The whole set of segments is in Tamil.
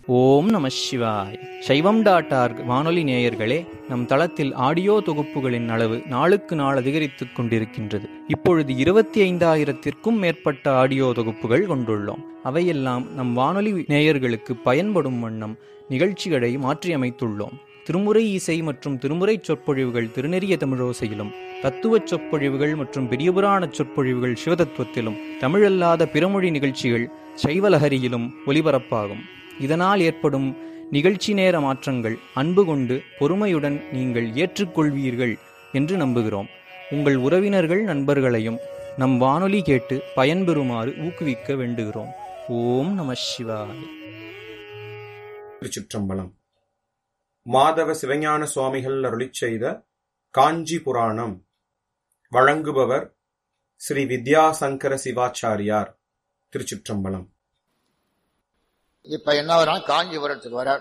ஓம் நம சிவாய் சைவம் டாட் ஆர்க் வானொலி நேயர்களே நம் தளத்தில் ஆடியோ தொகுப்புகளின் அளவு நாளுக்கு நாள் அதிகரித்துக் கொண்டிருக்கின்றது இப்பொழுது இருபத்தி ஐந்தாயிரத்திற்கும் மேற்பட்ட ஆடியோ தொகுப்புகள் கொண்டுள்ளோம் அவையெல்லாம் நம் வானொலி நேயர்களுக்கு பயன்படும் வண்ணம் நிகழ்ச்சிகளை மாற்றியமைத்துள்ளோம் திருமுறை இசை மற்றும் திருமுறை சொற்பொழிவுகள் திருநெறிய தமிழோசையிலும் தத்துவச் சொற்பொழிவுகள் மற்றும் பெரியபுராண சொற்பொழிவுகள் சிவதத்துவத்திலும் தமிழல்லாத பிறமொழி நிகழ்ச்சிகள் சைவலஹரியிலும் ஒலிபரப்பாகும் இதனால் ஏற்படும் நிகழ்ச்சி நேர மாற்றங்கள் அன்பு கொண்டு பொறுமையுடன் நீங்கள் ஏற்றுக்கொள்வீர்கள் என்று நம்புகிறோம் உங்கள் உறவினர்கள் நண்பர்களையும் நம் வானொலி கேட்டு பயன்பெறுமாறு ஊக்குவிக்க வேண்டுகிறோம் ஓம் நம சிவாய் திருச்சிற்றம்பலம் மாதவ சிவஞான சுவாமிகள் அருளிச் செய்த காஞ்சி புராணம் வழங்குபவர் ஸ்ரீ வித்யாசங்கர சிவாச்சாரியார் திருச்சிற்றம்பலம் இப்ப என்ன வரான் காஞ்சிபுரத்துக்கு வரார்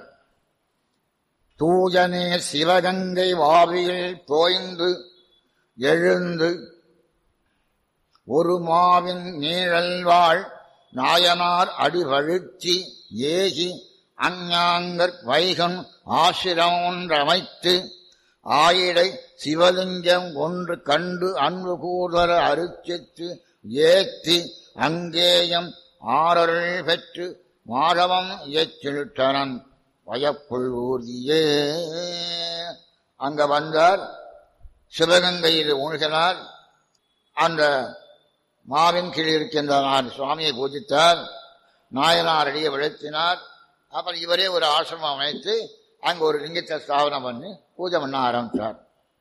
தூஜனே சிவகங்கை வாவியில் தோய்ந்து எழுந்து ஒரு மாவின் நீழல் வாழ் நாயனார் அடிவழுத்தி ஏகி அஞ்ஞாங்கற் வைகன் ஆசிரம் ஒன்றமைத்து ஆயிடை சிவலிங்கம் ஒன்று கண்டு அன்பு கூதர அருச்சித்து ஏத்தி அங்கேயம் ஆரருள் பெற்று மாதவம் இயற்றிட்டனன் வயப்புள் ஊர்தியே அங்க வந்தார் சிவகங்கையில் ஊழ்கிறார் அந்த மாவின் கீழ் இருக்கின்ற நான் சுவாமியை பூஜித்தார் நாயனார் அடியை விழுத்தினார் அப்புறம் இவரே ஒரு ஆசிரமம் அமைத்து அங்க ஒரு லிங்கத்தை ஸ்தாபனம் பண்ணி பூஜை பண்ண ஆரம்பித்தார்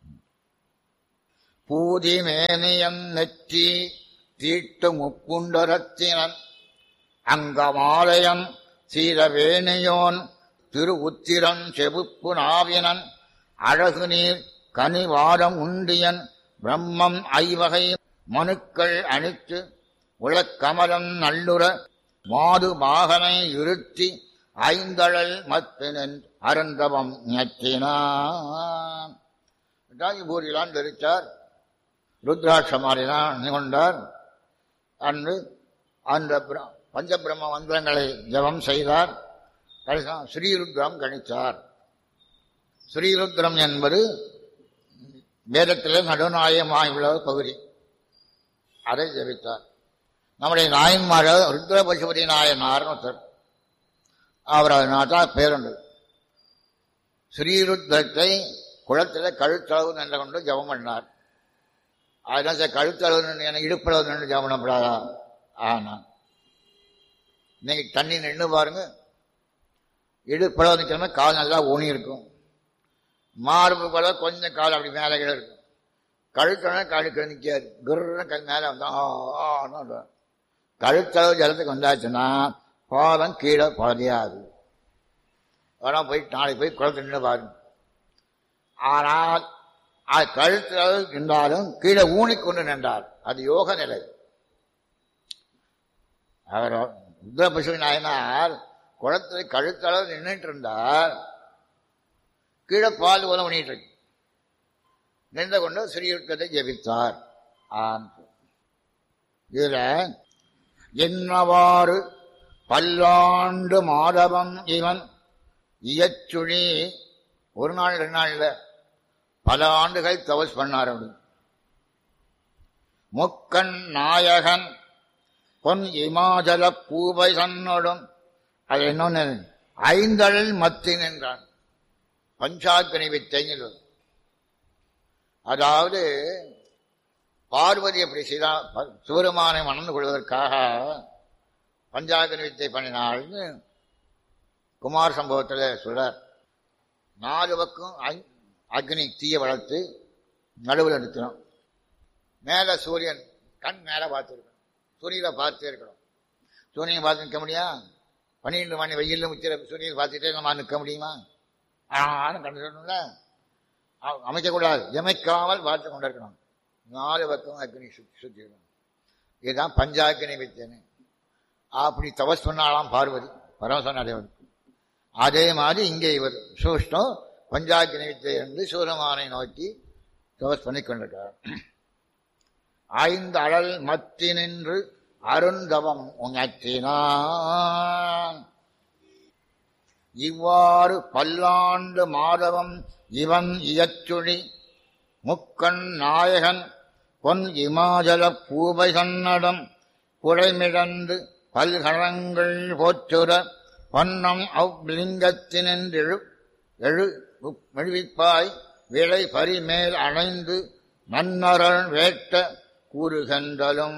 பூதி மேனியன் நெற்றி தீட்டு முப்புண்டரத்தினன் அங்கமாலயன் சீரவேணியோன் திரு உத்திரன் செவுப்பு நாவினன் அழகு நீர் கனிவாரம் உண்டியன் பிரம்மம் ஐவகை மனுக்கள் அணித்து உலக்கமலம் நல்லுற மாது மாகனை இருத்தி ஐந்தழல் மத்தினன் அருந்தவம் ஞற்றினான் பூரிலான் தெரிச்சார் ருத்ராட்சமாரினான் கொண்டார் அன்று அந்த பஞ்சபிரம்ம மந்திரங்களை ஜபம் செய்தார் ஸ்ரீருத்ரம் கணித்தார் ஸ்ரீருத்ரம் என்பது வேதத்திலே நடுநாயகமாக உள்ள பகுதி அதை ஜபித்தார் நம்முடைய நாயன்மார் ருத்ர பசுபதி நாயனார் ஒருத்தர் அவர் அதனால்தான் பேருண்டு ஸ்ரீருத்ரத்தை குளத்தில் கழுத்தளவு நின்று கொண்டு ஜபம் பண்ணார் அதனால் கழுத்தளவு நின்று இடுப்பளவு நின்று ஜபம் பண்ணப்படாதா ஆனா இன்னைக்கு தண்ணி நின்று பாருங்க இடுப்பளவு நிற்கணும்னா கால் நல்லா ஊனி இருக்கும் மார்பு போல கொஞ்சம் கால் அப்படி மேலே கீழே இருக்கும் கழுத்தோட கழுக்கு நிற்காது குருன்னு கல் மேலே வந்தோம் கழுத்தளவு ஜலத்துக்கு வந்தாச்சுன்னா பாதம் கீழே பாதையாது ஆனால் போய் நாளைக்கு போய் குளத்து நின்று பாருங்க ஆனால் அது கழுத்தளவு நின்றாலும் கீழே ஊனிக்கொண்டு நின்றார் அது யோக நிலை அவர் ருத்ரபசு நாயனார் குளத்தில் கழுத்தளவு நின்றுட்டு இருந்தார் கீழே பால் உலம் பண்ணிட்டு இருக்கு நின்று கொண்டு ஸ்ரீயுத்தத்தை ஜெபித்தார் ஆம் இதுல என்னவாறு பல்லாண்டு மாதவம் இவன் இயச்சுழி ஒரு நாள் ரெண்டு நாள்ல பல ஆண்டுகள் தவஸ் பண்ணார் அப்படி முக்கண் நாயகன் பொன் இமாச்சல பூவை தன்னோடும் அது இன்னொன்னு ஐந்தழல் மத்தி நின்றான் பஞ்சாக்கினி வித்தைங்கிறது அதாவது பார்வதி அப்படி செய்தா சிவருமானை மணந்து கொள்வதற்காக பஞ்சாக்கினி வித்தை பண்ணினாள்னு குமார் சம்பவத்தில் சொல்றார் நாலு பக்கம் அக்னி தீய வளர்த்து நடுவில் நிறுத்தணும் மேலே சூரியன் கண் மேலே பார்த்துருக்கணும் சூரியனை பார்த்தே இருக்கணும் சூரியனை பார்த்து நிற்க முடியா பன்னிரெண்டு மணி வெயிலில் முச்சிற சூரியனை பார்த்துட்டே நம்ம நிற்க முடியுமா ஆனும் கண்டுல அமைக்கக்கூடாது எமைக்காமல் பார்த்து கொண்டிருக்கணும் நாலு பக்கம் அக்னி சுத்தி சுத்திடணும் இதுதான் பஞ்சாக்கினி வித்தனு அப்படி தவஸ் பண்ணாலாம் பார்வதி பரமசனாதேவன் அதே மாதிரி இங்கே இவர் சூஷ்டம் பஞ்சாக்கினி வித்தை என்று சூரமானை நோக்கி தவஸ் பண்ணி கொண்டிருக்கிறார் ஐந்து அழல் மத்தி நின்று அருந்தவம் உணர்த்தினான் இவ்வாறு பல்லாண்டு மாதவம் இவன் இயச்சுழி முக்கண் நாயகன் பொன் இமாஜல பூவை சன்னடம் குறைமிழந்து பல்கரங்கள் போற்றுற பொன்னம் அவ்லிங்கத்தினின்றெழு எழு மெழுவிப்பாய் விளை பரிமேல் அணைந்து மன்னரன் வேட்ட கூறுகின்றலும்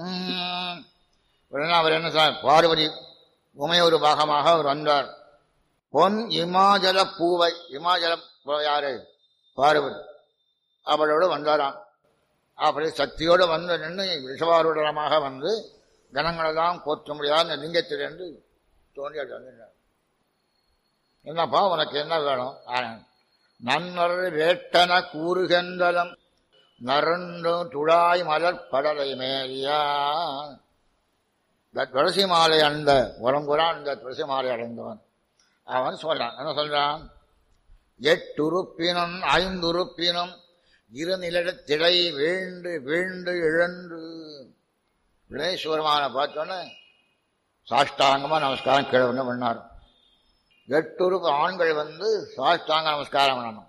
உடனே அவர் என்ன சார் பார்வதி உமை ஒரு பாகமாக அவர் வந்தார் பொன் இமாஜல பூவை இமாஜல பூவை யாரு பார்வதி அவளோடு வந்தாராம் அப்படி சக்தியோடு வந்து நின்று விஷவாரூடமாக வந்து கணங்களெல்லாம் போற்ற முடியாத அந்த லிங்கத்திலிருந்து தோன்றி அது வந்துட்டார் என்னப்பா உனக்கு என்ன வேணும் ஆனந்த். நன்னர் வேட்டன கூறுகின்றலம் நரண்டு துழாய் மலர் படலை மேலியா இந்த துளசி மாலை அணிந்த உடம்புறான் இந்த துளசி மாலை அடைந்தவன் அவன் சொல்றான் என்ன சொல்றான் எட்டுறுப்பினும் ஐந்துறுப்பினும் இருநிலத்திடை வீழ்ந்து வீழ்ந்து இழந்து வினேஸ்வரமான பார்த்தோன்னே சாஷ்டாங்கமா நமஸ்காரம் கீழே வந்து பண்ணார் எட்டுறுப்பு ஆண்கள் வந்து சாஷ்டாங்க நமஸ்காரம் பண்ணணும்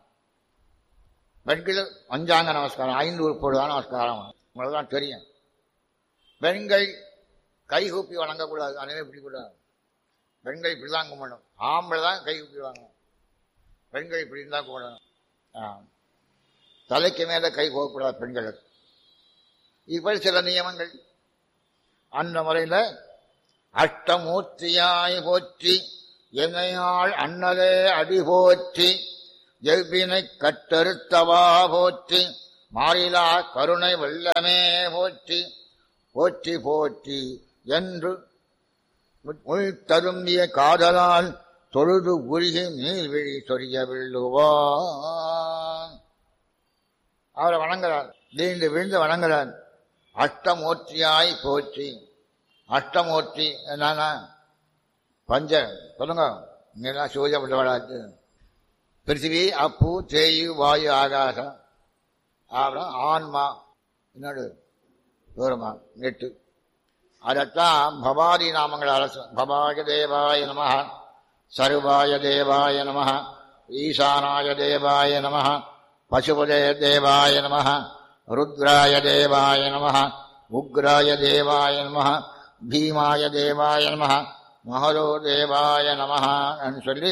பெண்கள் பஞ்சாங்க நமஸ்காரம் ஐந்து உறுப்போடு தான் நமஸ்காரம் பண்ணணும் உங்களுக்கு தான் தெரியும் பெண்கள் கைகூப்பி வணங்கக்கூடாது அதுவே பிடிக்கூடாது பெண்கள் இப்படி தான் கும்பிடணும் ஆம்பளை தான் கை கூப்பி வாங்கணும் பெண்கள் இப்படி தான் கும்பிடணும் ஆ. தலைக்கு மேல கை போகக்கூடாது பெண்களுக்கு இப்படி சில நியமங்கள் அந்த முறையில் அஷ்டமூர்த்தியாய் போற்றி என்னையாள் அண்ணலே அடி போற்றி எவ்வினை கட்டறுத்தவா போற்றி மாறிலா கருணை வெள்ளமே போற்றி போற்றி போற்றி என்று உள் தரும்பிய காதலால் தொழுது உருகி நீர்விழி சொரிய விழுவான் அவரை வணங்குறார் நீண்டு விழுந்து வணங்குறார் அஷ்டமூர்த்தியாய் போற்றி அஷ்டமூர்த்தி என்னன்னா பஞ்ச சொல்லுங்க இங்கெல்லாம் சூரியப்பட்டவளாச்சு பிருத்திவி அப்பு தேயு வாயு ஆகாசம் அப்புறம் ஆன்மா என்னோடு தூரமா எட்டு அதைத்தான் பவாதி நாமங்கள் அரசு பவாய தேவாய நம சர்வாய தேவாய நம ஈசானாய தேவாய நம பசுபதே தேவாய நம ருத்ராய தேவாய நம உக்ராய தேவாய நம பீமாய தேவாய நம மகரோ தேவாய நம சொல்லி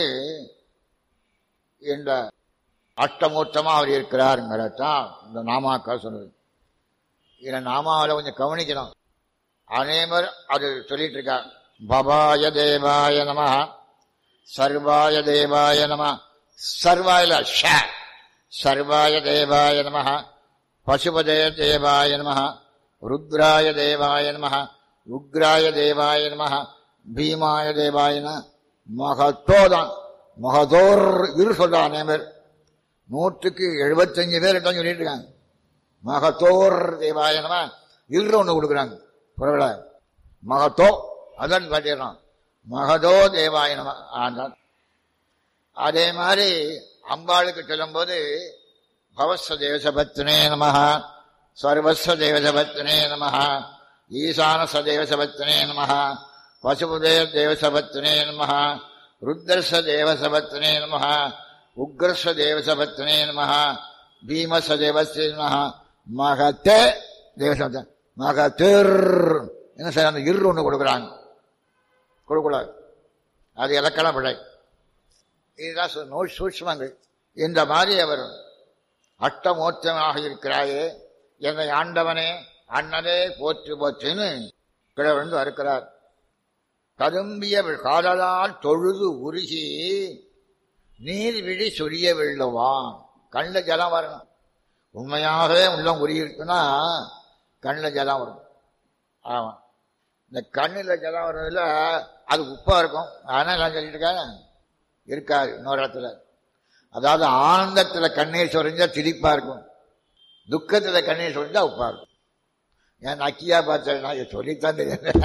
இந்த அஷ்டமூர்த்தமா அவர் இருக்கிறாருங்கிறதான் இந்த நாமாக்கள் சொல்லுது இதை நாமாவில் கொஞ்சம் கவனிக்கணும் அனைவர் அது சொல்லிட்டு இருக்கார் பபாய தேவாய நம சர்வாய தேவாய நம சர்வாயில ஷ சர்வாய தேவாய நம பசுபதே தேவாய நம ருத்ராய தேவாய நம உக்ராய தேவாய நம பீமாய தேவாய நம மகத்தோதான் மகதோர் இரு சொல்றான் அனைவர் நூற்றுக்கு எழுபத்தஞ்சு பேர் தான் சொல்லிட்டு இருக்காங்க மகத்தோர் தேவாய நம இரு ஒன்று கொடுக்குறாங்க புறவில மகத்தோ அதான் காட்டிடுறான் மகதோ தேவாய நம ஆண்டான் அதே மாதிரி அம்பாளுக்கு சொல்லும்போது பவஸ்வ தேவசபத்னே நம சர்வஸ்வ தேவசபத்னே நம ஈசானச தேவசபத்னே நம பசுபதே தேவசபத்னே நம ருத்ரச தேவசபத்னே நம உக்ரச தேவசபத்னே நம பீமச தேவஸ்ரீ நம மகத்தே தேவசபத்த மகத்திர் என்ன சார் அந்த இரு ஒன்று கொடுக்குறாங்க கொடுக்கூடாது அது இலக்கண பிழை இதுதான் சு- நூல் சூட்சமங்கள் இந்த மாதிரி அவர் அஷ்டமூர்த்தமாக இருக்கிறாயே என்னை ஆண்டவனே அண்ணனே போற்று போற்றுன்னு கிழவிழ்ந்து அறுக்கிறார் கரும்பிய காதலால் தொழுது உருகி நீர் விழி சொரிய விழுவான் கண்ணில் ஜலம் வரணும் உண்மையாகவே உள்ளம் உருகி இருக்குன்னா கண்ணில் ஜலம் வரும் ஆமா இந்த கண்ணில் ஜலம் வர்றதுல அது உப்பா இருக்கும் ஆனால் நான் சொல்லிட்டு இருக்கேன் இருக்காது இன்னொரு இடத்துல அதாவது ஆனந்தத்துல கண்ணீர் சொரிஞ்சா திரிப்பா இருக்கும் துக்கத்துல கண்ணீர் சொரிஞ்சா உப்பா இருக்கும் ஏன் நக்கியா பார்த்தேன்னா இதை சொல்லித்தான் தெரியும்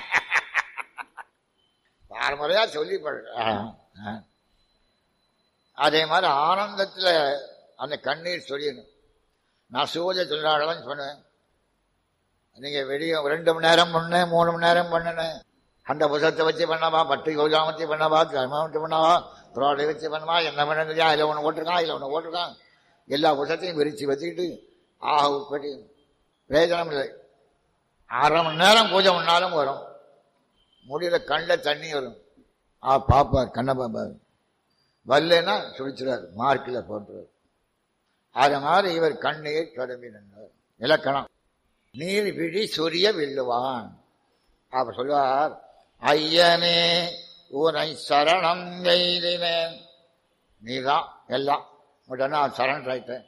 முறையா சொல்லி பழ- ஆ, ஆ. அதே மாதிரி ஆனந்தத்துல அந்த கண்ணீர் சொரியணும் நான் சூரிய தொழிலாளர்லாம் சொன்னேன் நீங்க வெளியே ரெண்டு மணி நேரம் பண்ணேன் மூணு மணி நேரம் பண்ணினேன் அந்த புத்தகத்தை வச்சு பண்ணவா பட்டு யோஜாமத்தி பண்ணவா கிரமத்தை பண்ணவா புரோடை வச்சு பண்ணவா என்ன பண்ணுறியா அதில் ஒன்று ஓட்டிருக்கான் இதில் ஒன்று ஓட்டிருக்கான் எல்லா புத்தகத்தையும் விரிச்சு வச்சுக்கிட்டு ஆக உட்பட்டு பிரயோஜனம் இல்லை அரை மணி நேரம் பூஜை பண்ணாலும் வரும் முடியல கண்ணில் தண்ணி வரும் ஆ பாப்பார் கண்ணை பாப்பார் வரலன்னா சுழிச்சிடார் மார்க்கில் போட்டுறார் அது மாதிரி இவர் கண்ணீர் தொடங்கி நின்றார் இலக்கணம் நீர் விழி சொரிய வில்லுவான் அவர் சொல்வார் ஐயனே உனை சரணம் எய்தினேன் நீதான் எல்லாம் உடனே சரண் ஆயிட்டேன்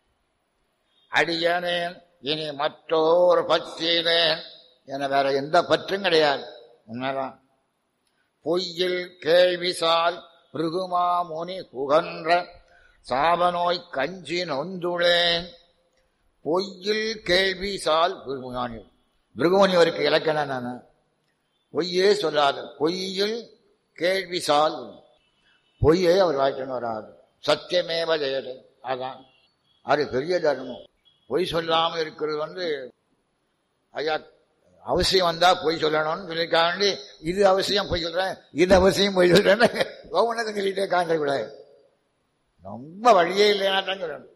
அடியனேன் இனி மற்றோர் பற்றினேன் என வேற எந்த பற்றும் கிடையாது உண்மைதான் பொய்யில் கேள்விசால் பிருகுமா முனி புகன்ற சாபநோய் கஞ்சி நொந்துளேன் பொய்யில் கேள்விசால் பிருகுமானி பிருகுமணிவருக்கு இலக்கணம் நான் பொய்யே சொல்லாது பொய்யில் கேள்விசால் பொய்யே அவர் வாய்க்கணும் வராது சத்தியமேவ ஜெயது அதான் அது பெரிய தர்மம் பொய் சொல்லாமல் இருக்கிறது வந்து ஐயா அவசியம் வந்தா பொய் சொல்லணும்னு சொல்லியிருக்காண்டி இது அவசியம் பொய் சொல்றேன் இது அவசியம் பொய் சொல்றேன்னு ஒவ்வொன்றுக்கும் சொல்லிட்டே காண்டக்கூடாது ரொம்ப வழியே இல்லைன்னா தான் சொல்லணும்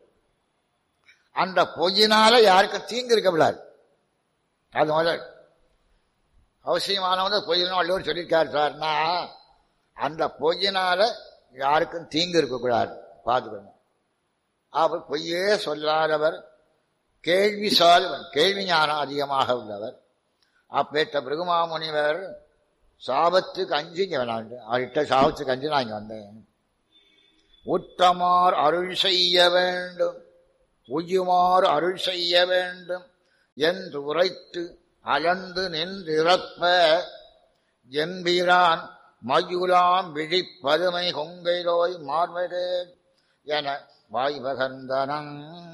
அந்த பொய்யினால யாருக்கும் தீங்கு இருக்கக்கூடாது அது முதல் அவசியமானவங்க பொய்யணும் வள்ளுவர் சொல்லியிருக்காரு சார்னா அந்த பொய்யினால யாருக்கும் தீங்கு இருக்கக்கூடாது பார்த்துக்கணும் அவர் பொய்யே சொல்லாதவர் கேள்வி சால்வன் கேள்வி ஞானம் அதிகமாக உள்ளவர் அப்பேற்ற பிருகுமாமுனிவர் சாபத்துக்கு அஞ்சு இங்கே வேணாண்டு அவர்கிட்ட சாபத்துக்கு அஞ்சு நான் இங்கே வந்தேன் உத்தமார் அருள் செய்ய வேண்டும் உய்யுமாறு அருள் செய்ய வேண்டும் என்று உரைத்து அலந்து நின்றிறப்ப என்பிரான் மயுலாம் விழிப்பதுமை கொங்கைலோய் மார்பகே என வாய்வகந்தனம்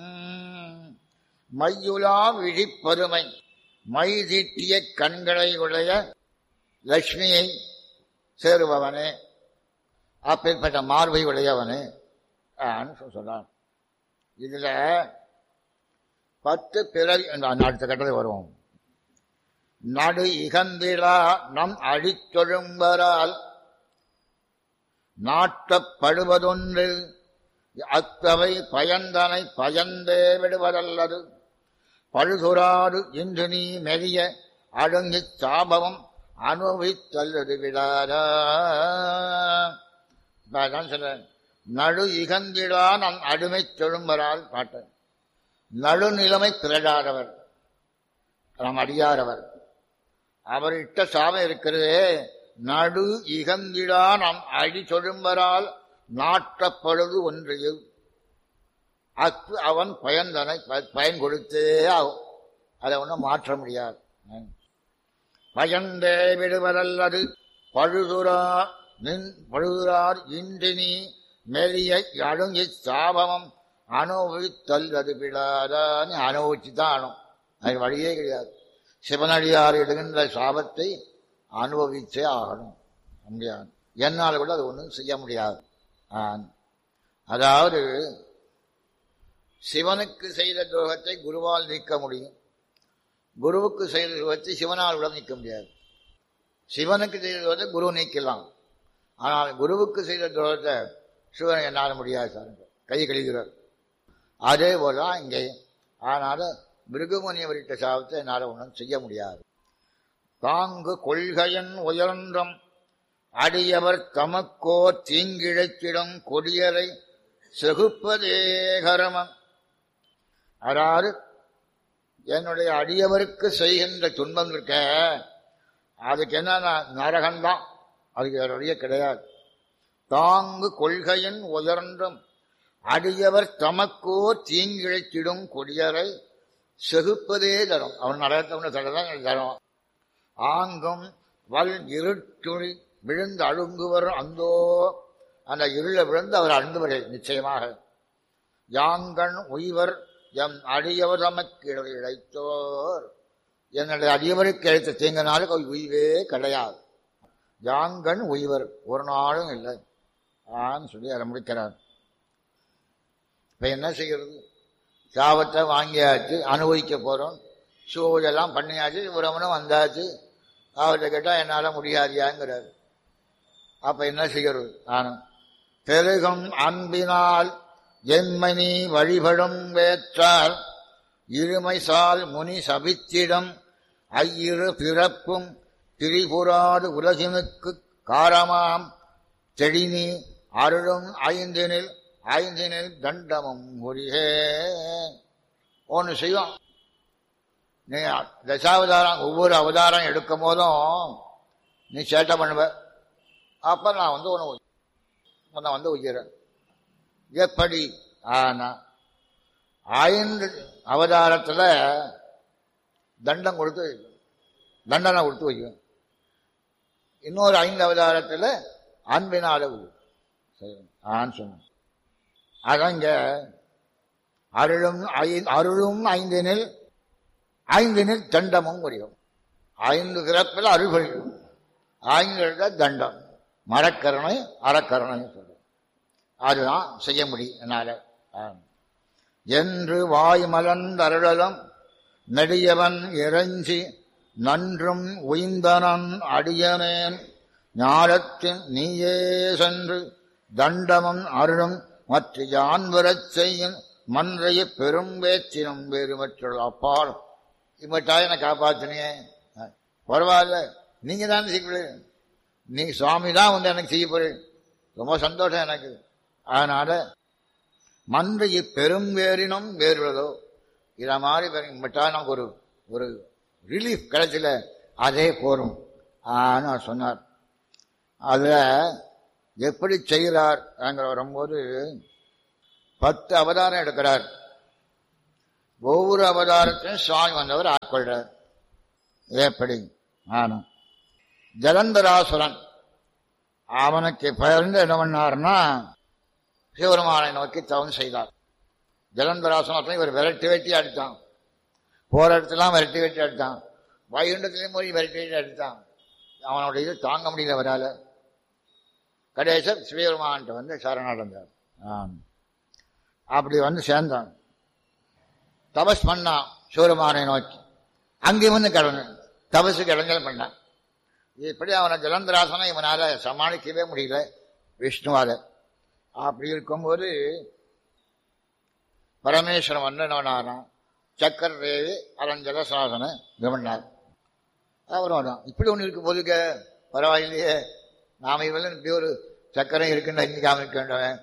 மையுலாம் விழிப்பதுமை மை தீட்டிய கண்களை உடைய லட்சுமியை சேருபவனே அப்பேற்பட்ட மார்பை உடையவனே சொல்றான் இதுல பத்து பிறவி அடுத்த கட்டத்தில் வருவோம் நடு இகந்திலா நம் அடித்தொழும்பரால் நாட்டப்படுவதொன்று அத்தவை பயந்தனை பயந்தே விடுவதல்லது பழுதுராது இன்று நீ மெரிய அடங்கிச் சாபவம் அனுபவித்தல்லது விடாதா நான் சொல்றேன் நடு இகந்திடா நம் அடிமை தொழும்பரால் பாட்டேன் நடுநிலைமை பிறடாதவர் நாம் அறியாதவர் அவர் இட்ட சாபம் இருக்கிறதே நடு இகந்திடா நம் அடி தொழும்பரால் நாட்டப்படுது ஒன்றையு அத்து அவன் பயன்தனை பயன் கொடுத்தே ஆகும் அதை ஒன்றும் மாற்ற முடியாது பயந்தே விடுவதல்லது பழுதுரா நின் பழுதுரார் இன்றினி மெலிய அழுங்கி சாபமம் அனுபவித்தல்லது விழாதான்னு அனுபவிச்சு தான் ஆனும் அது வழியே கிடையாது சிவனடியார் இடுகின்ற சாபத்தை அனுபவிச்சே ஆகணும் முடியாது என்னால் கூட அது ஒன்றும் செய்ய முடியாது அதாவது சிவனுக்கு செய்த துரோகத்தை குருவால் நீக்க முடியும் குருவுக்கு செய்த துரோகத்தை சிவனால் கூட நீக்க முடியாது சிவனுக்கு செய்த துரோகத்தை குரு நீக்கலாம் ஆனால் குருவுக்கு செய்த துரோகத்தை சிவன் என்னால் முடியாது சார் கை கழிகிறார் அதே போலதான் இங்கே ஆனால மிருகமுனியவரிட்ட சாபத்தை என்னால் ஒன்றும் செய்ய முடியாது தாங்கு கொள்கையன் உயர்ந்தம் அடியவர் தமக்கோ தீங்கிழைத்திடும் கொடியரை செகுப்பதே கரமம் அதாவது என்னுடைய அடியவருக்கு செய்கின்ற துன்பம் இருக்க அதுக்கு என்ன நரகம்தான் அதுக்கு வேற வழியே கிடையாது தாங்கு கொள்கையின் உயர்ந்தும் அடியவர் தமக்கோ தீங்கிழைத்திடும் கொடியரை செகுப்பதே தரும் அவன் நரகத்தவன தடதான் தரும் ஆங்கும் வல் இருட்டுழி விழுந்து அழுங்குவர் அந்தோ அந்த இருள விழுந்து அவர் அழுந்துவர்கள் நிச்சயமாக யாங்கண் உய்வர் எம் அடியவர் தமக்கு இழைத்தோர் என்னுடைய அடியவருக்கு இழைத்த தீங்கனாலும் அவர் உய்வே கிடையாது யாங்கண் உய்வர் ஒரு நாளும் இல்லை ஆன்னு சொல்லி அதை முடிக்கிறார் இப்ப என்ன செய்கிறது சாபத்தை வாங்கியாச்சு அனுபவிக்க போறோம் சூழெல்லாம் பண்ணியாச்சு உறவனும் வந்தாச்சு அவர்கிட்ட கேட்டால் என்னால் முடியாதியாங்கிறார் அப்ப என்ன செய்கிறது நானும் பெருகும் அன்பினால் என்மணி வழிபடும் வேற்றால் இருமைசால் முனி சபித்திடம் ஐயிரு பிறப்பும் திரிபுராது உலகினுக்கு காரமாம் தெளினி அருளும் ஐந்தினில் ஐந்தினில் தண்டமும் ஒரிகே ஒன்று செய்வோம் நீ தசாவதாரம் ஒவ்வொரு அவதாரம் எடுக்கும் போதும் நீ சேட்டை பண்ணுவ அப்ப நான் வந்து உன்னை உன்னை வந்து உயிரேன் எப்படி ஆனா ஐந்து அவதாரத்துல தண்டம் கொடுத்து வைக்கும் தண்டனை கொடுத்து வைக்கும் இன்னொரு ஐந்து அவதாரத்துல அன்பினால உயிர். சரி ஆன்னு சொன்ன அதங்க அருளும் ஐ- அருளும் ஐந்தினில் ஐந்தினில் தண்டமும் முடியும் ஐந்து பிறப்பில் அருள் புரியும் ஐந்து தண்டம் மரக்கருணை அறக்கருணை சொல்றோம் அதுதான் செய்ய முடியும் என்னால ஆம். என்று வாய் மலர்ந்தருளலும் நெடியவன் இறைஞ்சி நன்றும் உய்ந்தனன் அடியனேன் ஞானத்தின் நீயே சென்று தண்டமும் அருளும் மற்ற யான் வரச் செய்யும் மன்றைய பெரும் வேற்றினும் வேறு மற்றுள்ள அப்பால் இம்மட்டாய் என்னை காப்பாத்தினியே அஹ், பரவாயில்ல நீங்க தான் செய்யப்படுது நீ சுவாமி தான் வந்து எனக்கு செய்ய போறேன் ரொம்ப சந்தோஷம் எனக்கு அதனால மன்றைய பெரும் வேறினும் வேறுள்ளதோ இத மாதிரி விட்டா நமக்கு ஒரு ஒரு ரிலீஃப் கிடைச்சல அதே போரும் ஆன்னு அவர் சொன்னார் அதுல எப்படி செய்கிறார் அங்க வரும்போது பத்து அவதாரம் எடுக்கிறார் ஒவ்வொரு அவதாரத்தையும் சுவாமி வந்தவர் ஆட்கொள்றார் எப்படி ஆனா ஜலந்தராசுரன் அவனுக்கு பயந்து என்ன பண்ணார்னா சிவபெருமானை நோக்கி தவம் செய்தார் ஜலந்தராசனத்தை இவர் விரட்டி வெட்டி அடித்தான் போற இடத்துலாம் விரட்டி வெட்டி அடித்தான் வைகுண்டத்திலையும் போய் விரட்டி வெட்டி அடித்தான் அவனோட இது தாங்க முடியல அவரால கடைசர் சிவபெருமான்கிட்ட வந்து சரணடைந்தார் ஆம். அப்படி வந்து சேர்ந்தான் தபஸ் பண்ணான் சிவபெருமானை நோக்கி அங்கேயும் வந்து கடந்து தபஸுக்கு இடைஞ்சல் பண்ணான் இப்படி அவனை ஜலந்தராசனை இவனால சமாளிக்கவே முடியல விஷ்ணுவால அப்படி இருக்கும்போது பரமேஸ்வரன் வந்து என்னவனாரான் சக்கர தேவி அரஞ்சல சாசன கவர்னார் அவர் வரும் இப்படி ஒன்று இருக்கு போதுக்க பரவாயில்லையே நாம இவெல்லாம் இப்படி ஒரு சக்கரம் இருக்குன்னு இன்னைக்கு இருக்க வேண்டவன்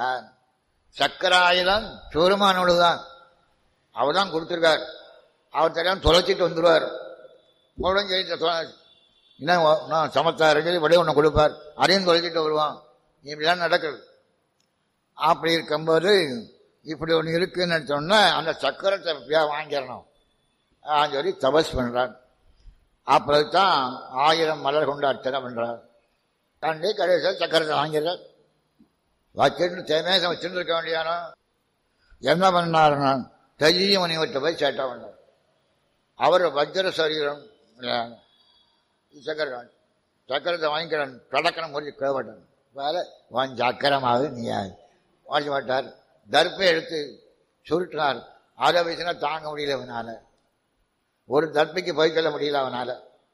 சக்கராயுதம் சூரமானோடு தான் அவர் தான் கொடுத்துருக்கார் அவர் தெரியாம தொலைச்சிட்டு வந்துடுவார் உங்களுடன் சரி இன்னும் நான் சமத்தா இருக்கு விட ஒன்று கொடுப்பார் அதையும் தொலைச்சிட்டு வருவான் இப்படிலாம் நடக்குது அப்படி இருக்கும்போது இப்படி ஒன்று இருக்குன்னு சொன்னா அந்த சக்கரத்தை எப்படியா வாங்கிடணும் ஆன்னு சொல்லி தபஸ் பண்றார் அப்புறம் தான் ஆயிரம் மலர் கொண்டு அர்ச்சனை பண்றார் கண்டு கடைசியில் சக்கரத்தை வாங்கிறார் வச்சுட்டு தேமேசம் வச்சுட்டு இருக்க வேண்டியானோ என்ன பண்ணாருன்னா தஜிய முனிவர்கிட்ட போய் சேட்டை பண்ணார் அவர் வஜ்ர சரீரம் சக்கரம் சக்கரத்தை வாங்கிக்கிறான் கடக்கணும் முடிஞ்சு கேவட்டன் வேலை வான் சக்கரமாக நீ வாங்கி மாட்டார் தர்ப்பை எடுத்து சுருட்டினார் அதை வச்சுனா தாங்க முடியல அவனால ஒரு தர்ப்பைக்கு போய் சொல்ல முடியல அவனால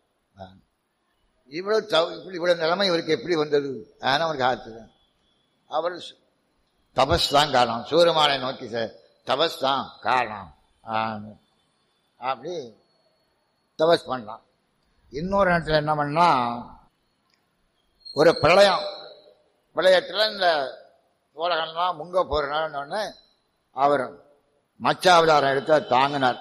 இவ்வளவு தவ- இப்படி இவ்வளவு நிலைமை இவருக்கு எப்படி வந்தது ஆனா அவனுக்கு ஆத்து அவர் தபஸ் தான் காரணம் சூரியமானை நோக்கி சார் தபஸ் தான் காரணம் ஆன்னு. அப்படி தபஸ் பண்ணலாம் இன்னொரு இடத்துல என்ன பண்ணா ஒரு பிரளயம் பிரளயத்தில் இந்த உலகம்லாம் முங்க போறோன்னு அவர் மச்சாவதாரம் எடுத்து அதை தாங்கினார்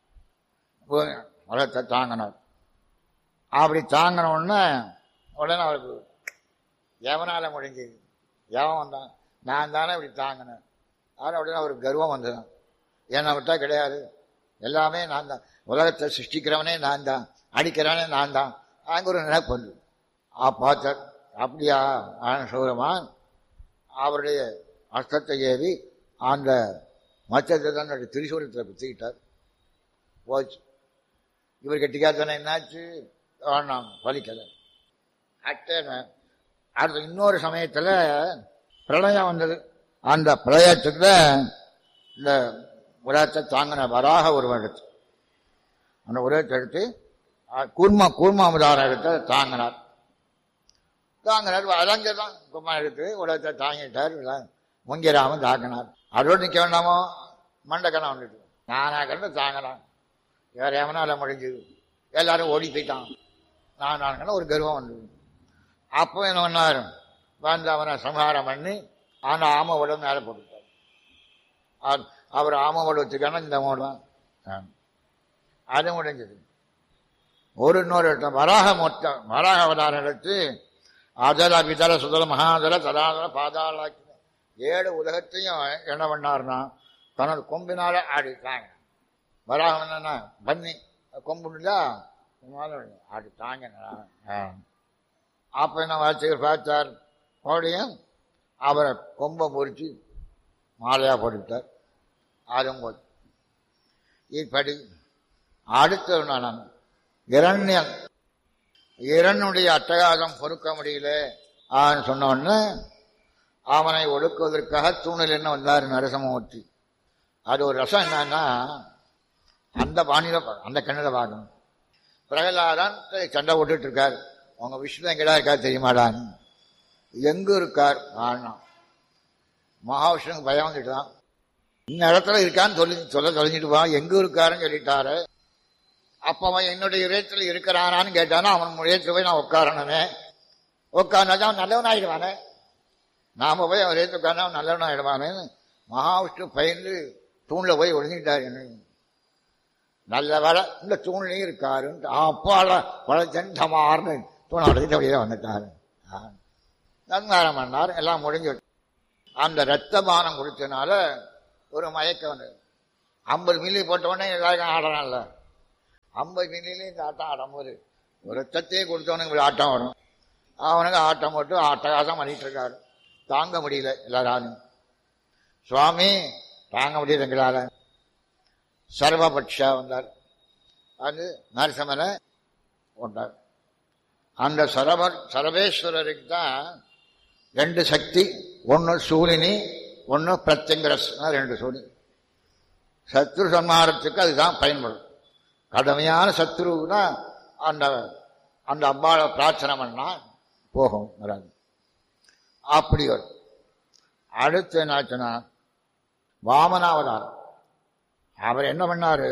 உலகத்தை தாங்கினார் அப்படி தாங்கின உடனே உடனே அவருக்கு எவனால முடிஞ்சது எவன் வந்தான் நான் தானே இப்படி தாங்கினேன் ஆனால் உடனே அவருக்கு கர்வம் வந்ததான் என்னை விட்டா கிடையாது எல்லாமே நான் தான் உலகத்தை சிருஷ்டிக்கிறவனே நான் தான் அடிக்கிறவனே நான் தான் அங்கே ஒரு நினைப்பு வந்து ஆ பார்த்தார் அப்படியா ஆன சௌரமான் அவருடைய அஸ்தத்தை ஏறி அந்த மச்சத்தை தான் திரிசூலத்தில் குத்திக்கிட்டார் போச்சு இவர் கெட்டிக்காத்தானே என்னாச்சு வேணாம் பலிக்கலை அட்டேன அடுத்த இன்னொரு சமயத்தில் பிரளயம் வந்தது அந்த பிரளயத்துக்கு இந்த உலகத்தை தாங்கின வராக உருவம் எடுத்து அந்த உலகத்தை எடுத்து கூர்மா கூர்மாமுதாரம் எடுத்து தாங்கினார் தாங்கினார் அதங்க தான் கும்மா எடுத்து உலகத்தை தாங்கிட்டார் முங்கிராமன் தாங்கினார் அதோடு நிற்க வேண்டாமோ மண்டக்கணம் வந்துட்டு நானா கண்டு தாங்கினான் வேற எவனால முடிஞ்சது எல்லாரும் ஓடி போயிட்டான் நான் நான் கண்டு ஒரு கர்வம் வந்தது அப்போ என்ன பண்ணார் வந்து அவனை சம்ஹாரம் பண்ணி அந்த ஆம உடம்பு மேலே போட்டுட்டார் அவர்- அவர் ஆம உடம்புக்கான இந்த மூலம் தான் அது முடிஞ்சது ஒரு இன்னொரு இடத்துல வராக மொத்த வராக அவதாரம் எடுத்து அதல விதல சுதல மகாதல ததாதல பாதாளாக்கி ஏழு உலகத்தையும் என்ன பண்ணார்னா தனது கொம்பினால ஆடிட்டாங்க வராகம் என்னன்னா பன்னி கொம்புண்டா ஆடி தாங்க அப்ப என்ன வார்த்தைகள் பார்த்தார் மறுபடியும் அவரை கொம்பை முறிச்சு மாலையா போட்டுவிட்டார் அதுவும் போச்சு இப்படி அடுத்த நான் இரண்யன் இரனுடைய அட்டகாசம் பொறுக்க முடியல ஆன்னு சொன்ன உடனே அவனை ஒடுக்குவதற்காக தூணில் என்ன வந்தார் நரசமூர்த்தி அது ஒரு ரசம் என்னன்னா அந்த பாணியில பா- அந்த கண்ணில் பார்க்கணும் பிரகலாதன் சண்டை போட்டுட்டு இருக்கார் உங்க விஷ்ணு எங்கடா இருக்கார் தெரியுமாடான்னு எங்க இருக்கார் ஆனா மகாவிஷ்ணுக்கு பயம் வந்துட்டுதான் இந்த இடத்துல இருக்கான்னு சொல்லி சொல்ல தொலைஞ்சிட்டு வா எங்க இருக்காருன்னு சொல்லிட்டாரு அப்ப அவன் என்னுடைய இதயத்தில் இருக்கிறானான்னு கேட்டானா அவன் இதயத்தில் போய் நான் உட்காரணுமே உட்கார்ந்தா அவன் நல்லவன் ஆயிடுவானே நாம போய் அவன் இதயத்தில் உட்கார்ந்தா அவன் நல்லவன் ஆயிடுவானேன்னு மகாவிஷ்ணு பயந்து தூண்ல போய் ஒழிஞ்சிட்டார் என்ன நல்ல வேலை இந்த தூண்லையும் இருக்காருன்ட்டு அப்பால வளர்ச்சன் தமார்னு தூணை உடச்சிட்டு அப்படியே வந்துட்டாரு ஆ. நன்காரம் பண்ணார் எல்லாம் முடிஞ்சு அந்த ரத்த பானம் குடிச்சனால ஒரு மயக்கம் வந்தது ஐம்பது மில்லி போட்ட உடனே எல்லாருக்கும் ஆடுறான்ல ஐம்பது மில்லியில இந்த ஆட்டம் ஆடும்போது ஒரு ரத்தத்தையே கொடுத்தவனுக்கு இப்படி ஆட்டம் வரும் அவனுக்கு ஆட்டம் போட்டு அட்டகாசம் பண்ணிட்டு இருக்காரு தாங்க முடியல எல்லாராலும் சுவாமி தாங்க முடியல எங்களால சர்வபட்சா வந்தார் அது நரசிம்மனை கொண்டார் அந்த சரப சரவேஸ்வரருக்கு தான் ரெண்டு சக்தி ஒன்று சூலினி ஒன்று பிரத்யங்கரஸ் ரெண்டு சூழி சத்ரு சன்மாரத்துக்கு அதுதான் பயன்படும் கடுமையான சத்ருனா அந்த அந்த அம்பாவை பிரார்த்தனை பண்ணா போகும் வராது அப்படி வரும் அடுத்து என்னாச்சுன்னா வாமனாவதாரம் அவர் என்ன பண்ணாரு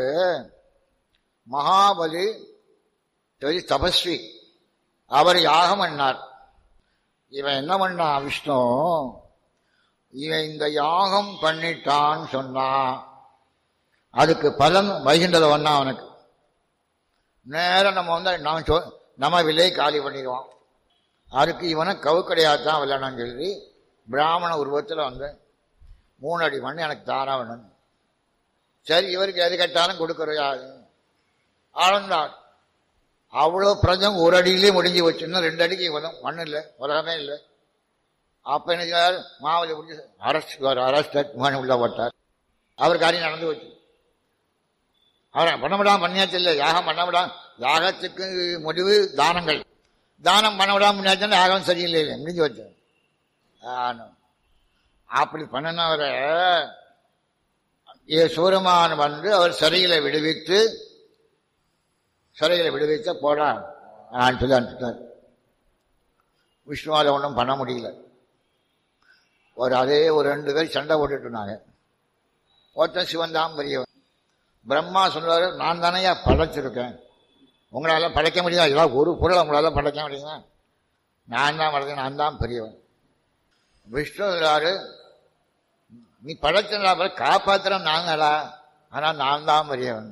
மகாபலி பெரிய தபஸ்வி அவர் யாகம் பண்ணார் இவன் என்ன பண்ணான் விஷ்ணு இவன் இந்த யாகம் பண்ணிட்டான்னு சொன்னா அதுக்கு பலன் வைகின்றத ஒன்னா அவனுக்கு நேரம் நம்ம வந்து நம்ம சொ- நம்ம விலை காலி பண்ணிடுவான் அதுக்கு இவனை கவுக்கடையாக தான் விளையாடணும்னு சொல்லி பிராமண உருவத்தில் வந்து மூணு அடி மண் எனக்கு தானா வேணும் சரி இவருக்கு எது கேட்டாலும் கொடுக்கறையாது ஆழ்ந்தார் அவ்வளோ பிரஜம் ஒரு அடியிலே முடிஞ்சு வச்சு இன்னும் ரெண்டு அடிக்கு வரும் மண் இல்லை உலகமே இல்லை அப்ப என்ன செய்வார் மாவலி பிடிச்சி அரஸ்ட் அரஸ்ட் மண் உள்ள போட்டார் அவர் காரியம் நடந்து வச்சு அவரை பண்ண விடாம பண்ணியாச்சு இல்லை யாகம் பண்ண விடாம யாகத்துக்கு முடிவு தானங்கள் தானம் பண்ண விடாம பண்ணியாச்சுன்னா யாகம் சரியில்லை இல்லை முடிஞ்சு வச்சு ஆனும் அப்படி பண்ணினவரை ஏ சூரமான் வந்து அவர் சிறையில விடுவித்து சிறையில விடுவித்த போடா ஆன்னு சொல்லி அனுப்பிட்டார் விஷ்ணுவால ஒன்றும் பண்ண முடியல ஒரு அதே ஒரு ரெண்டு பேர் சண்டை போட்டுட்டு இருந்தாங்க ஒருத்தன் சிவன் தான் பெரியவன் பிரம்மா சொல்றாரு நான் தானையா படைச்சிருக்கேன் உங்களால படைக்க முடியாது இதெல்லாம் ஒரு பொருளை உங்களால படைக்க முடியுமா நான் தான் படைச்சேன் நான் தான் பெரியவன் விஷ்ணு சொல்றாரு நீ படைச்சா காப்பாத்திரம் நாங்களா ஆனா நான் தான் பெரியவன்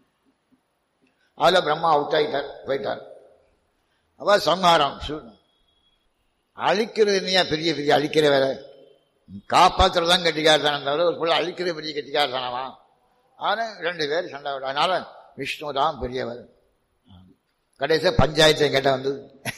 அதுல பிரம்மா அவுட் ஆயிட்டார் போயிட்டார் அப்ப சம்ஹாரம் சு- அழிக்கிறது நீயா பெரிய பெரிய அழிக்கிற வேலை காப்பாத்துறது தான் கெட்டிக்காரதானே தவிர ஒரு பிள்ளை அழிக்கிற பெரிய கெட்டிக்காரதானவா ஆனா ரெண்டு பேர் சண்டை விட அதனால விஷ்ணு தான் பெரியவர் கடைசியா பஞ்சாயத்து என்கிட்ட வந்து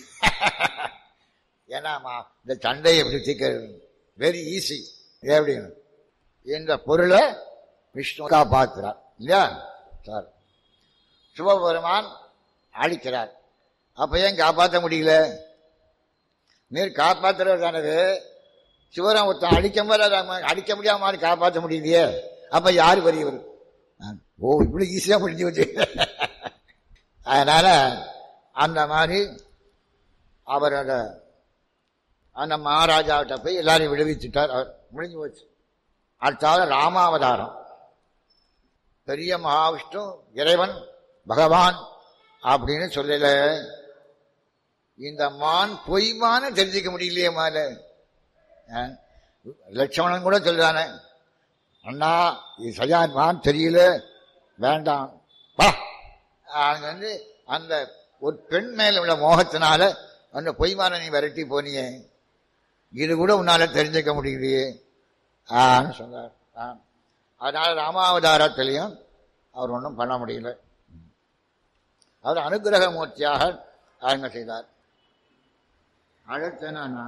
ஏன்னாமா இந்த சண்டையை எப்படி தீர்க்கிறது வெரி ஈஸி எப்படின்னு இந்த பொருளை விஷ்ணு காப்பாத்துறார் இல்லையா சார் சிவபெருமான் அழிக்கிறார் அப்ப ஏன் காப்பாற்ற முடியல நீர் காப்பாத்துறது தானது சிவராம் ஒருத்தன் அழிக்க மாதிரி அடிக்க முடியாம மாதிரி காப்பாற்ற முடியலையே அப்ப யாரு பெரியவர் நான், ஓ இப்படி ஈஸியா முடிஞ்சு வச்சு அதனால அந்த மாதிரி அவர் அந்த அந்த மகாராஜாவிட்ட போய் எல்லாரையும் விடுவிச்சுட்டார் அவர் முடிஞ்சு போச்சு அடுத்தாவது ராமாவதாரம் பெரிய மகாவிஷ்ணு இறைவன் பகவான் அப்படின்னு சொல்லல இந்த மான் பொய்மான தெரிஞ்சுக்க முடியலையே மால அஹ், லட்சுமணன் கூட சொல்றானே அண்ணா இது சரியான மான் தெரியல வேண்டாம் வா அவங்க வந்து அந்த ஒரு பெண் மேல உள்ள மோகத்தினால அந்த பொய்மான நீ விரட்டி போனியே இது கூட உன்னால தெரிஞ்சுக்க முடியலையே ஆன்னு சொன்னார் ஆ. அதனால ராமாவதாரத்திலையும் அவர் ஒன்றும் பண்ண முடியல அவர் அனுகிரக மூர்த்தியாக அவங்க செய்தார் அடுத்து என்னன்னா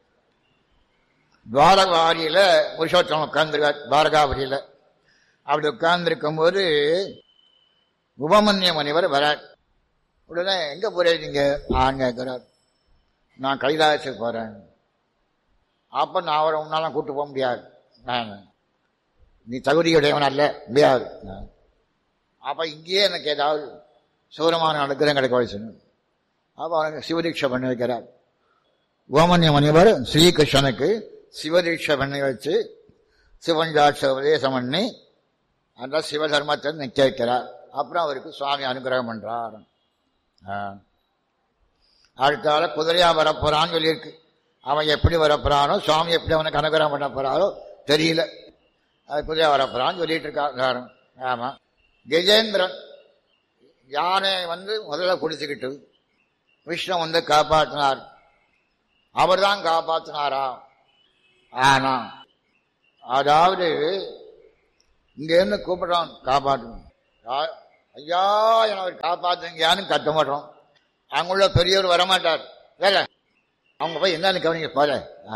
துவாரகாரியில புருஷோத்தமன் உட்கார்ந்துருக்கார் துவாரகாபுரியில அப்படி உட்கார்ந்துருக்கும் போது உபமன்ய முனிவர் வரார் உடனே எங்க போறீங்க நீங்க ஆண் கேட்கிறார் நான் கைலாசத்துக்கு போறேன் அப்ப நான் அவரை உன்னால கூட்டு போக முடியாது நான் நீ தகுதியுடையவன் அல்ல முடியாது அப்ப இங்கேயே எனக்கு ஏதாவது சூரமான அனுகிரகம் கிடைக்க வயசு அப்ப அவனுக்கு சிவதீட்சை பண்ணி வைக்கிறார் கோமன்ய முனிவர் ஸ்ரீகிருஷ்ணனுக்கு சிவதீட்சை பண்ணி வச்சு சிவஞ்சாட்ச உபதேசம் பண்ணி அந்த சிவதர்மத்தை நிக்க வைக்கிறார் அப்புறம் அவருக்கு சுவாமி அனுகிரகம் பண்றார் ஆ. அடுத்தால குதிரையா வரப்போறான்னு சொல்லியிருக்கு அவன் எப்படி வரப்போறானோ சுவாமி எப்படி அவனுக்கு அனுகிரகம் பண்ண போறாரோ தெரியல அது குதிரையா வரப்போறான்னு சொல்லிட்டு இருக்காரு ஆமா கஜேந்திரன் யானை வந்து முதல்ல குடிச்சுக்கிட்டு விஷ்ணு வந்து காப்பாற்றினார் அவர் தான் காப்பாற்றினாரா ஆனா அதாவது இங்க இருந்து கூப்பிடுறான் காப்பாற்றணும் யா- ஐயா என அவர் காப்பாத்துங்கயான்னு கத்த மாட்டோம் அங்குள்ள பெரியவர் வரமாட்டார் வேற அவங்க போய் என்னன்னு கவனிங்க போல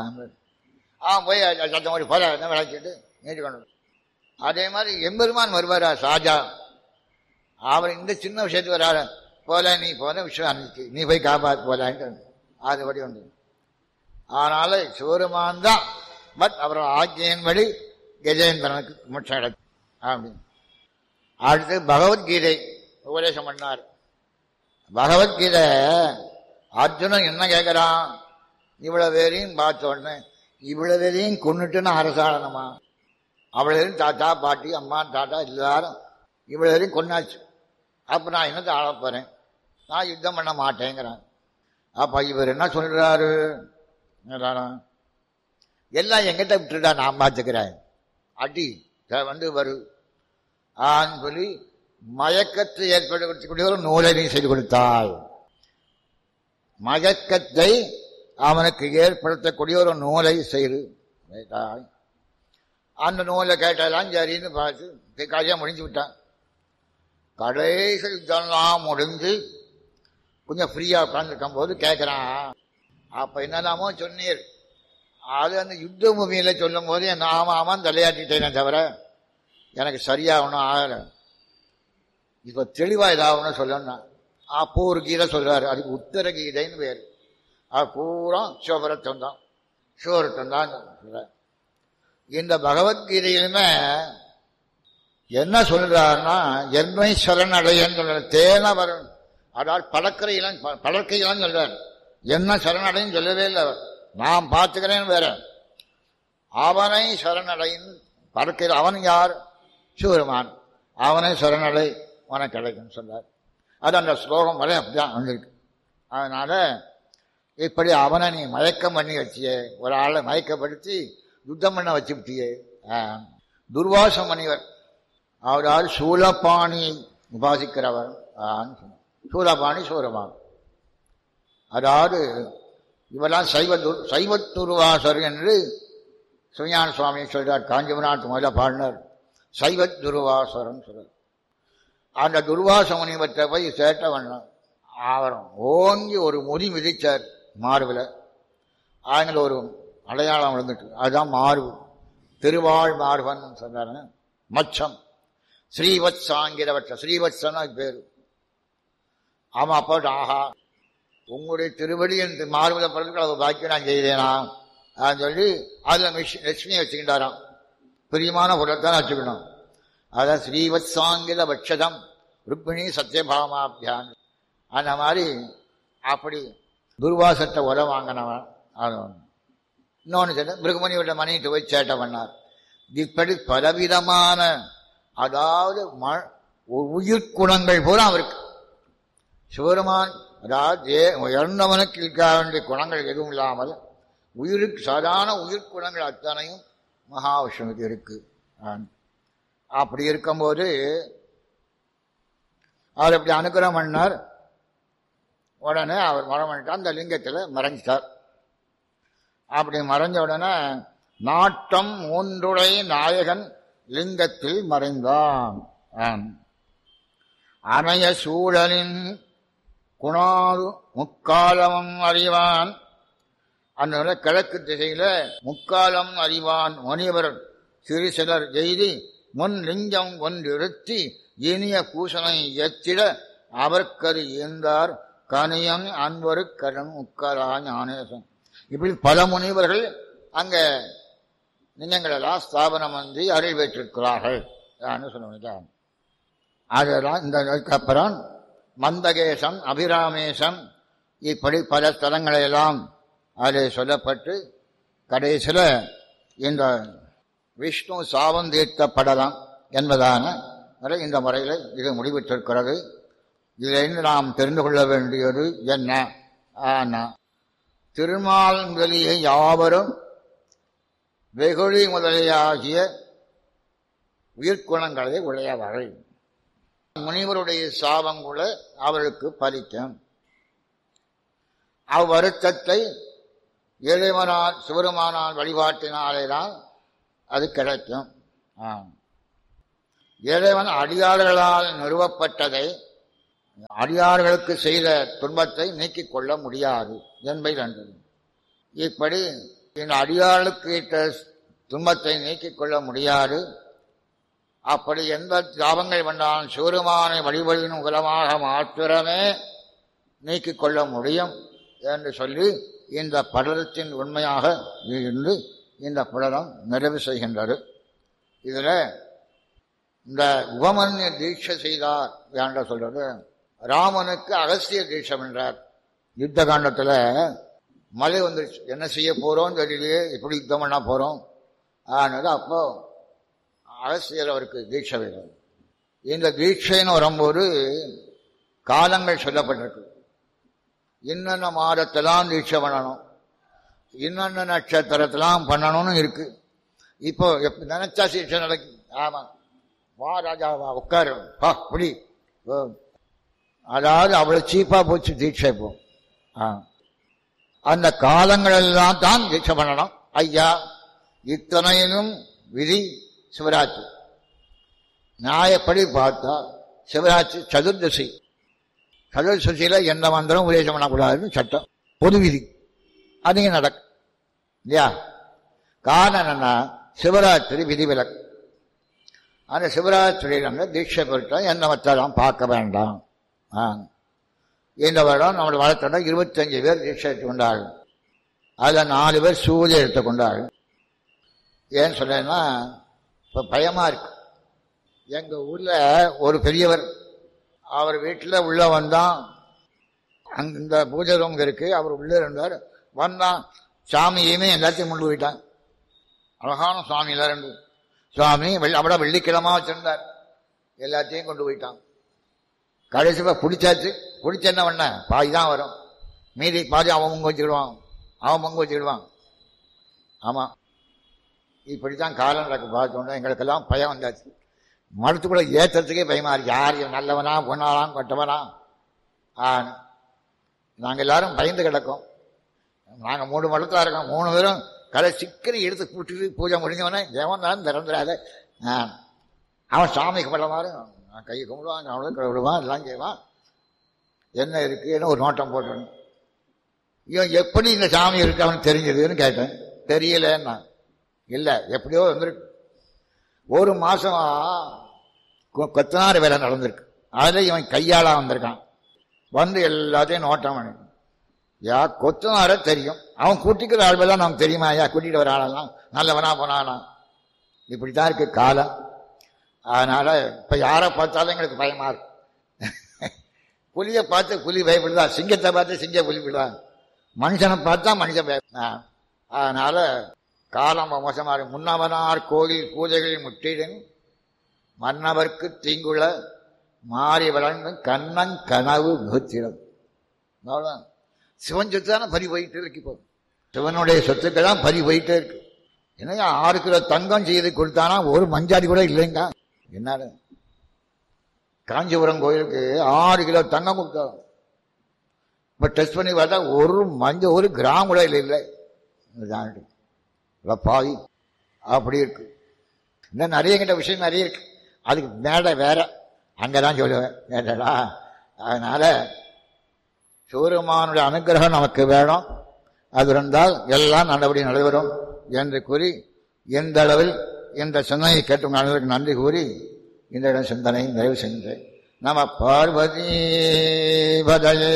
அவன் போய் சத்தம் மாதிரி போல என்ன விளைச்சிட்டு நீட்டு கொண்டு அதே மாதிரி எம்பெருமான் வருவாரா சாஜா அவர் இந்த சின்ன விஷயத்துக்கு வராரு போல நீ போல விஷயம் அனுப்பிச்சு நீ போய் காப்பாத்து போலான்ட்டு அதுபடி உண்டு ஆனால சிவருமான் தான் பட் அவரோட ஆக்கியின்படி கஜேந்திரனுக்கு மோட்சம் கிடைக்கும் அப்படின்னு அடுத்து பகவத்கீதை உபதேசம் பண்ணார் பகவத்கீதை அர்ஜுனன் என்ன கேட்கிறான் இவ்வளவு பேரையும் பார்த்த உடனே இவ்வளவு பேரையும் கொண்டுட்டுன்னு அரசாடணுமா அவ்வளவு தாத்தா பாட்டி அம்மா தாத்தா எல்லாரும் இவ்வளவு பேரையும் கொண்டாச்சு அப்ப நான் என்னத்தை ஆள போறேன் நான் யுத்தம் பண்ண மாட்டேங்கிறேன் அப்ப இவர் என்ன சொல்றாரு என்னடானா, எல்லாம் எங்கிட்ட விட்டுடா நான் பார்த்துக்கிறேன் அடி த- வந்து வரு ஆன்னு சொல்லி மயக்கத்தை ஏற்படுத்தக்கூடிய ஒரு நூலை நீ செய்து கொடுத்தாய் மயக்கத்தை அவனுக்கு ஏற்படுத்தக்கூடிய ஒரு நூலை செய்து வைத்தாய் அந்த நூலை கேட்டதெல்லாம் சரின்னு பார்த்து காரியம் முடிஞ்சு விட்டான் கடைசி யுத்தம்லாம் முடிஞ்சு கொஞ்சம் ஃப்ரீயா உட்காந்துருக்கும் போது கேட்கிறான் அப்ப என்னதாமோ சொன்னீர் அது அந்த யுத்த பூமியில சொல்லும் போது என் ஆமா ஆமான்னு தலையாட்டிட்டேனே தவிர எனக்கு சரியா ஒன்றும் ஆகலை இப்ப தெளிவா ஏதாவது சொல்லணும் அப்போ ஒரு கீதை சொல்றாரு அதுக்கு உத்தர கீதைன்னு பேரு அது பூரா சிவபுரத்தம் தான் சிவபுரத்தம் தான் சொல்றாரு. இந்த பகவத்கீதையிலுமே என்ன சொல்றாருன்னா என்னை சரணடையன்னு சொல்றாரு தேன வரும் அதாவது பழக்கரையிலாம் பழக்கையிலாம் சொல்றாரு என்ன சரணடைன்னு சொல்லவே இல்லை அவர் நான் பார்த்துக்கிறேன்னு வேற அவனை சரணடையின் பறக்கையில் அவன் யார் சிவருமான் அவனை சரணடை உனக்கு கிடைக்கும் சொல்றார் அது அந்த ஸ்லோகம் வரை அப்படிதான் வந்திருக்கு அதனால இப்படி அவனை நீ மயக்கம் பண்ணி வச்சியே ஒரு ஆளை மயக்கப்படுத்தி யுத்தம் பண்ண வச்சு விட்டியே ஆஹ். துர்வாச முனிவர் அவர் யார் சூலபாணி உபாசிக்கிறவர் ஆன்னு சொன்னார். சூலபாணி சூரபான் அதாவது இவெல்லாம் சைவ துர்- சைவ துர்வாசர் என்று சுஞான சுவாமி சொல்றார் காஞ்சிபுரநாத் முதல்ல பாடினார் சைவ துர்வாசரம் சொல்றார் அந்த துர்வாச முனிவற்றை போய் சேட்டவன் அவர் ஓங்கி ஒரு முடி மிதிச்சார் மார்பில் ஆங்கில ஒரு அடையாளம் விழுந்துட்டு அதுதான் மார்பு திருவாழ் மார்பன் சொன்னாரு மச்சம் ஸ்ரீவத் சாங்கிரவற்ற ஸ்ரீவத்சன் அது பேரு ஆமா அப்போ ஆஹா உங்களுடைய திருவடி என்று மார்புல பிறகு அவர் பாக்கியம் நான் செய்தேனா அப்படின்னு சொல்லி அதுல மிஷ் லட்சுமியை வச்சுக்கிட்டாராம் பிரியமான பொருளைத்தான் வச்சுக்கணும் அதான் ஸ்ரீவத் சாங்கில வட்சதம் ருக்மிணி சத்யபாமாபியான் அந்த மாதிரி அப்படி துர்வாசத்தை உர வாங்கினவன் அவன் இன்னொன்று சொல்ல மிருகமணியோட மனைவிட்டு போய் சேட்டை பண்ணார் இப்படி பலவிதமான அதாவது ம- உயிர் குணங்கள் பூரா அவருக்கு சிவருமான் அதாவது ஏ- உயர்ந்தவனுக்கு இருக்க வேண்டிய குணங்கள் எதுவும் இல்லாமல் உயிருக்கு சாதாரண உயிர் குணங்கள் அத்தனையும் மகாவிஷ்ணுவுக்கு இருக்கு ஆம். அப்படி இருக்கும்போது அவர் அப்படி அனுகிரகம் பண்ணார் உடனே அவர் மரம் பண்ணிட்டார் அந்த லிங்கத்தில் மறைஞ்சிட்டார் அப்படி மறைஞ்ச உடனே நாட்டம் மூன்றுடை நாயகன் லிங்கத்தில் மறைந்தான் ஆம். அணைய சூழலின் குணாது முக்காலமும் அறிவான் அந்த கிழக்கு திசையில முக்காலம் அறிவான் முனிவர் சிறு சிலர் எய்தி முன் லிங்கம் ஒன்றிருத்தி இனிய பூசனை எத்திட அவர்க்கரு ஈந்தார் கனியம் அன்பரு கடன் முக்காலா ஞானேசன் இப்படி பல முனிவர்கள் அங்க லிங்கங்களெல்லாம் ஸ்தாபனம் வந்து அருள் பெற்றிருக்கிறார்கள் சொல்லுவாங்க அதெல்லாம் இந்த அதுக்கப்புறம் மந்தகேசம் அபிராமேசம் இப்படி பல ஸ்தலங்களெல்லாம் அது சொல்லப்பட்டு கடைசியில் இந்த விஷ்ணு சாபம் தீர்க்கப்படலாம் என்பதான வரை இந்த முறையில் இது முடிவிட்டிருக்கிறது இதிலிருந்து நாம் தெரிந்து கொள்ள வேண்டியது என்ன ஆனா திருமால்களியை யாவரும் வெகுளி முதலியாகிய உயிர்க்குணங்களை உடையவர்கள் முனிவருடைய சாபம் கூட அவர்களுக்கு பலிக்கும் அவ்வருத்தத்தை இறைவனால் சிவருமானால் வழிபாட்டினாலேதான் அது கிடைக்கும் ஆம். இறைவன் அடியார்களால் நிறுவப்பட்டதை அடியார்களுக்கு செய்த துன்பத்தை நீக்கிக் கொள்ள முடியாது என்பதை கண்டது இப்படி இந்த அடியார்களுக்கு இட்ட துன்பத்தை நீக்கிக் கொள்ள முடியாது அப்படி எந்த தாபங்கள் வந்தாலும் சிவருமானை வழிபடியின் மூலமாக மாத்திரமே நீக்கிக் கொள்ள முடியும் என்று சொல்லி இந்த படலத்தின் உண்மையாக இருந்து இந்த படலம் நிறைவு செய்கின்றது இதில் இந்த உபமன்ய தீட்சை செய்தார் என்ற சொல்றது ராமனுக்கு அகஸ்திய தீட்சம் என்றார் யுத்த காண்டத்தில் மழை வந்துருச்சு என்ன செய்ய போறோம் தெரியலையே எப்படி யுத்தம் பண்ண போறோம் ஆனது அப்போ அகஸ்தியர் அவருக்கு தீட்சை வேணும் இந்த தீட்சைன்னு வரும்போது காலங்கள் சொல்லப்பட்டிருக்கு இன்னென்ன மாதத்தெல்லாம் தீட்சை பண்ணணும் இன்னென்ன நட்சத்திரத்தெல்லாம் பண்ணணும்னு இருக்கு இப்போ எப்ப நினைச்சா தீட்சை நடக்கும் ஆமா வா ராஜா வா உட்காரு வா புடி ஓ. அதாவது அவ்வளவு சீப்பா போச்சு தீட்சை இப்போ ஆ. அந்த காலங்களெல்லாம் தான் தீட்சை பண்ணணும் ஐயா இத்தனையிலும் விதி சிவராத்திரி நியாயப்படி பார்த்தா சிவராத்திரி சதுர்தசி சதுர்தசியில எந்த மந்திரம் உபதேசம் பண்ணக்கூடாதுன்னு சட்டம் பொது விதி அது நடக்கும் இல்லையா காரணம் என்னன்னா சிவராத்திரி விதிவிலக்கு அந்த சிவராத்திரியில் வந்து தீட்சை பெற்றா எந்த மத்தெல்லாம் பார்க்க வேண்டாம் ஆ. இந்த வருடம் நம்மளோட வளர்த்தோட இருபத்தஞ்சு பேர் தீட்சை எடுத்துக்கொண்டார்கள் அதில் நாலு பேர் சூரிய எடுத்துக்கொண்டார்கள் ஏன்னு சொல்றேன்னா இப்போ பயமா இருக்கு எங்க ஊர்ல ஒரு பெரியவர் அவர் வீட்டில் உள்ள வந்தான் அங்க இந்த பூஜை ரூம் இருக்கு அவர் உள்ள இருந்தார் வந்தான் சாமியுமே எல்லாத்தையும் கொண்டு போயிட்டான் அழகான சுவாமி ரெண்டு சுவாமி வெள்ளி அவட வெள்ளிக்கிழமா வச்சிருந்தார் எல்லாத்தையும் கொண்டு போயிட்டான் கடைசியில் பிடிச்சாச்சு பிடிச்ச என்ன பண்ண பாதி தான் வரும் மீதி பாதி அவன் பங்கு வச்சுக்கிடுவான் அவன் பங்கு வச்சுக்கிடுவான் ஆமா இப்படித்தான் காலம் நடக்கு பார்த்தோன்னா எங்களுக்கெல்லாம் பயம் வந்தாச்சு மரத்துக்குள்ள ஏத்துறதுக்கே பயமா இருக்கு யார் இவன் நல்லவனா பொண்ணாலாம் கொட்டவனா ஆ நாங்கள் எல்லாரும் பயந்து கிடக்கோம் நாங்கள் மூணு மடத்தில் இருக்கோம் மூணு பேரும் கடை சிக்கனை எடுத்து கூட்டிட்டு பூஜை முடிஞ்சவனே தேவன் தான் திறந்துடாத ஆ. அவன் சாமி கும்பிடமாரு நான் கையை கும்பிடுவான் அவனும் விடுவான் எல்லாம் செய்வான் என்ன இருக்குன்னு ஒரு நோட்டம் போட்டணும் இவன் எப்படி இந்த சாமி இருக்கு அவனுக்கு தெரிஞ்சதுன்னு கேட்டேன் தெரியலன்னா இல்லை எப்படியோ வந்திருக்கு ஒரு மாசம் கொ- கொத்தனார் வேலை நடந்திருக்கு அதில் இவன் கையாளா வந்திருக்கான் வந்து எல்லாத்தையும் நோட்டம் பண்ணி யா கொத்தனார தெரியும் அவன் கூட்டிக்கிற ஆள்வெல்லாம் நமக்கு தெரியுமா ஐயா கூட்டிட்டு வர ஆளெல்லாம் நல்லவனா போனானா இப்படித்தான் இருக்கு காலம் அதனால இப்ப யாரை பார்த்தாலும் எங்களுக்கு பயமா இருக்கு புலியை பார்த்து புலி பயப்படுதா சிங்கத்தை பார்த்து சிங்கம் புலிப்படுதா மனுஷனை பார்த்தா மனுஷன் பய அதனால காலம் மோசமா இருக்கு முன்னவனார் கோயில் பூஜைகள் முற்றிடும் மன்னவர்க்கு தீங்குள்ள மாறி வளர்ந்து கண்ணன் கனவு முகத்திடம் அவ்வளவுதான் சிவன் சொத்து தானே பறி போயிட்டு இருக்கு இப்போ சிவனுடைய சொத்துக்கள் தான் பறி போயிட்டே இருக்கு என்னங்க ஆறு கிலோ தங்கம் செய்து கொடுத்தானா ஒரு மஞ்சாடி கூட இல்லைங்க என்னது காஞ்சிபுரம் கோயிலுக்கு ஆறு கிலோ தங்கம் கொடுத்தோம் இப்போ டெஸ்ட் பண்ணி பார்த்தா ஒரு மஞ்ச ஒரு கிராம் கூட இல்லை இல்லை இல்லை பாவி அப்படி இருக்கு இன்னும் நிறைய கிட்ட விஷயம் நிறைய இருக்கு அதுக்கு மேடை வேற அங்கதான் சொல்லுவேன் ஏண்டா அதனால சிவருமானுடைய அனுகிரகம் நமக்கு வேணும் அது இருந்தால் எல்லாம் நல்லபடி நடைபெறும் என்று கூறி எந்த அளவில் இந்த சிந்தனையை கேட்டும் அனைவருக்கு நன்றி கூறி இந்த இடம் சிந்தனை நிறைவு செஞ்சேன் நம பார்வதி பதயே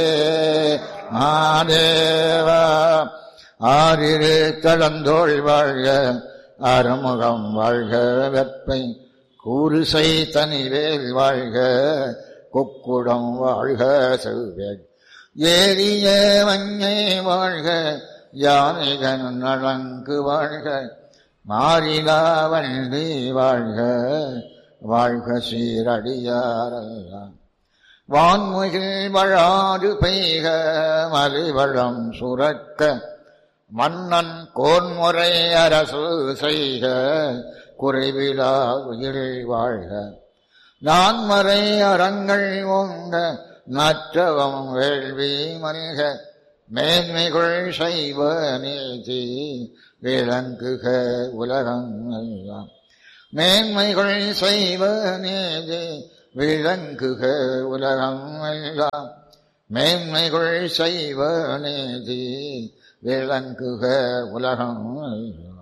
மாதேவா ஆறிரு தடந்தோள் வாழ்க அறுமுகம் வாழ்க வெப்பை கூறுசை தனிவேல் வாழ்க கொக்குடம் வாழ்க செவ்வேல் ஏறிய மஞ்சை வாழ்க யானைகன் நலங்கு வாழ்க மாறிலா வண்டி வாழ்க வாழ்க சீரடியாரெல்லாம் வான்முகில் வழாது பெய்க மலிவளம் சுரக்க மன்னன் கோன்முறை அரசு செய்க குறைவிலா உயிர் வாழ்க நான்மறை அறங்கள் ஓங்க நற்றவம் வேள்வி மல்க மேன்மைகள் செய்வ நீதி விளங்குக உலகம் எல்லாம் மேன்மைகள் செய்வ நீதி விளங்குக உலகம் எல்லாம் மேன்மைகள் செய்வ நீதி விளங்குக உலகம் எல்லாம்